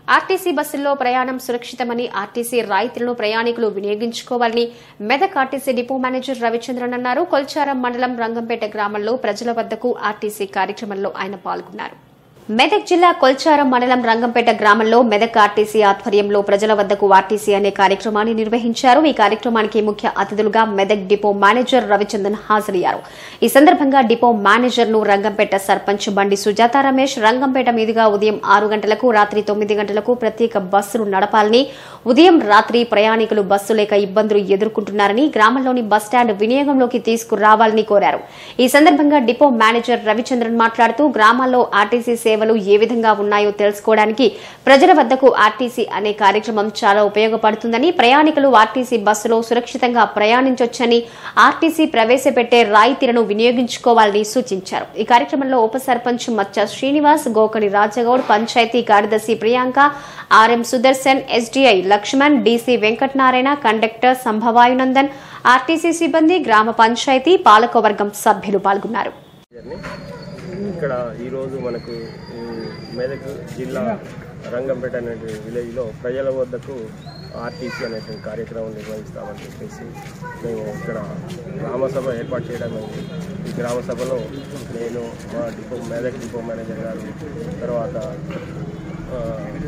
RTC బస్సుల్లో ప్రయాణం సురక్షితమని RTC రాయితీలను ప్రయాణికులు వినియోగించుకోవాలని Medak RTC depot manager Ravichandran అన్నారు కొల్చారం మండలం రంగంపేట గ్రామంలో ప్రజల వద్దకు ఆర్టీసీ కార్యక్రమంలో ఆయన పాల్గొన్నారు మెదక్ జిల్లా కొల్చారం మండలం రంగంపేట గ్రామంలో మెదక్ ఆర్టీసీ ఆధ్వర్యంలో ప్రజల వద్దకు ఆర్టీసీ అనే కార్యక్రమాన్ని నిర్వహించారు ఈ కార్యక్రమానికి ముఖ్య అతిథులుగా మెదక్ డిపో మేనేజర్ రవిచందన్ హాజరయ్యారు ఈ సందర్భంగా డిపో మేనేజర్ ను రంగంపేట సర్పంచ్ బండి సుజాత రమేష్ రంగంపేట మీదుగా ఉదయం ఆరు గంటలకు రాత్రి తొమ్మిది గంటలకు ప్రత్యేక బస్సులు నడపాలని ఉదయం రాత్రి ప్రయాణికులు బస్సు లేక ఇబ్బందులు ఎదుర్కొంటున్నారని గ్రామంలోని బస్టాండ్ వినియోగంలోకి తీసుకురావాలని కోరారు ఈ సందర్భంగా డిపో మేనేజర్ రవిచంద్రన్ మాట్లాడుతూ గ్రామాల్లో ఆర్టీసీ సేవలు ఏ విధంగా ఉన్నాయో తెలుసుకోవడానికి ప్రజల వద్దకు ఆర్టీసీ అనే కార్యక్రమం చాలా ఉపయోగపడుతుందని ప్రయాణికులు ఆర్టీసీ బస్సులో సురక్షితంగా ప్రయాణించొచ్చని ఆర్టీసీ ప్రవేశపెట్టే రాయితీలను వినియోగించుకోవాలని సూచించారు ఈ కార్యక్రమంలో ఉప సర్పంచ్ మచ్చ శ్రీనివాస్ గోకని రాజగౌడ్ పంచాయతీ కార్యదర్శి Priyanka RM Sudarshan SDI Lakshman DC Venkatanarayana conductor సంభవాయునందన్ ఆర్టీసీ సిబ్బంది గ్రామ పంచాయతీ పాలకవర్గం సభ్యులు పాల్గొన్నారు జర్నీ ఇక్కడ ఈరోజు మనకు ఈ మెదక్ జిల్లా రంగంపేట అనే విలేజ్లో ప్రజల వద్దకు ఆర్టీసీ అనేటువంటి కార్యక్రమం నిర్వహిస్తామని చెప్పేసి మేము ఇక్కడ గ్రామసభ ఏర్పాటు చేయడం అయింది ఈ గ్రామ సభలో నేను మా డిపో మెదక్ డిపో మేనేజర్ గారు తర్వాత ఆ,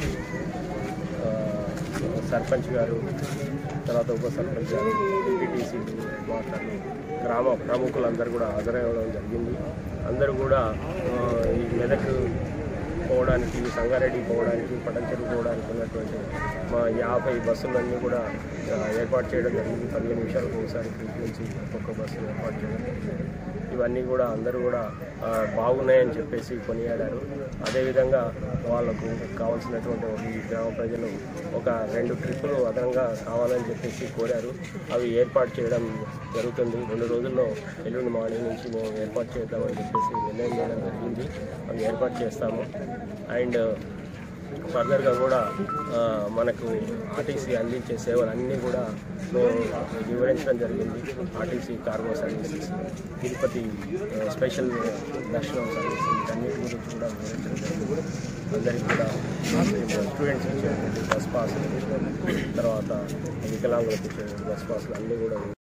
ఆ, సర్పంచ్ గారు తర్వాత ఉప సర్పంచ్ గారు ఎంపీటీసీ మాట్లాడి గ్రామ ప్రముఖులందరూ కూడా హాజరవ్వడం జరిగింది అందరూ కూడా ఆ, ఈ మెదక్ పోవడానికి సంగారెడ్డి పోవడానికి పటంచెరు పోవడానికి ఉన్నటువంటి మా యాభై బస్సులన్నీ కూడా ఆ, ఏర్పాటు చేయడం జరిగింది పదిహేను నిమిషాలకు ఒకసారి ఫ్రీక్వెన్సీ ఒక్కొక్క బస్సు ఏర్పాటు చేయడం జరిగింది ఇవన్నీ కూడా అందరూ కూడా ఆ, బాగున్నాయని చెప్పేసి కొనియాడారు అదేవిధంగా వాళ్ళకు కావాల్సినటువంటి ఈ గ్రామ ప్రజలు ఒక రెండు ట్రిప్పులు అదనంగా కావాలని చెప్పేసి కోరారు అవి ఏర్పాటు చేయడం జరుగుతుంది రెండు రోజుల్లో ఎల్లుండి మార్నింగ్ నుంచి మేము ఏర్పాటు చేద్దామని చెప్పేసి నిర్ణయం చేయడం జరిగింది అవి ఏర్పాటు చేస్తాము అండ్ ఫర్దర్గా కూడా ఆ, మనకు ఆర్టీసీ అందించే సేవలు అన్నీ కూడా మేము వివరించడం జరిగింది ఆర్టీసీ కార్గో సర్వీసెస్ తిరుపతి ఆ, స్పెషల్ దర్శనం సర్వీసెస్ అన్నిటి గురించి కూడా వివరించడం జరిగింది అందరికీ కూడా స్టూడెంట్స్ ఇచ్చేటువంటి బస్ పాస్ తర్వాత వికలాంగులకు ఇచ్చే బస్ పాస్లు అన్నీ కూడా